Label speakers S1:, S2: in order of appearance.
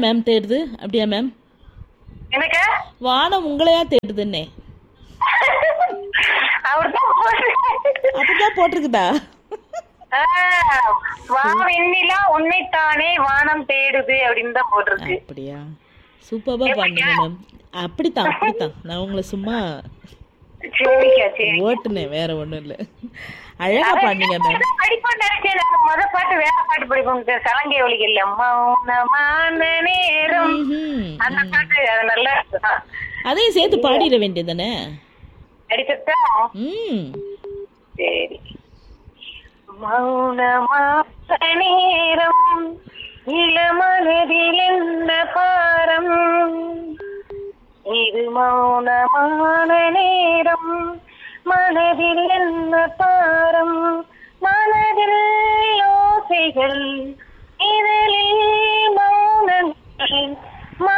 S1: Ma'am தேடுது அப்படியா ma'am
S2: எனக்கு
S1: வானம் உங்களையா தேடுதுன்னே
S2: அவர்தான்
S1: அப்படிதான் போட்டிருக்குதா
S2: வா வெண்ணிலா உன்னைத்தானே வானம் தேடுது அப்படின்னு தான் போட்டிருக்கு
S1: அப்படியா சூப்பரா பாடுங்க மேம் அப்படித்தான் அப்படித்தான் நான் உங்களை சும்மா
S2: சரிக்கா சரி
S1: ஓட்டுனேன் வேற ஒண்ணும் இல்ல அழகா பாடுனீங்க மேம்
S2: படிப்போம் நினைச்சேன் நான் முத பாட்டு வேற பாட்டு படிப்போம் இந்த சலங்கை ஒலிகள்ல மௌனமான நேரம்
S1: ம்ஹும்.
S2: அந்த பாட்டு அது நல்லா இருக்குதான்
S1: அதையும் சேர்த்து பாடிட வேண்டியதானே
S2: அடிச்சுட்டா
S1: ம்
S2: சரி மௌனமான நேரம் இளமனதில் என்ன பாரம் இது மௌனமான நேரம் மனதில் என்ன பாரம் மனதில் யோசைகள் இதழில் மௌனங்கள்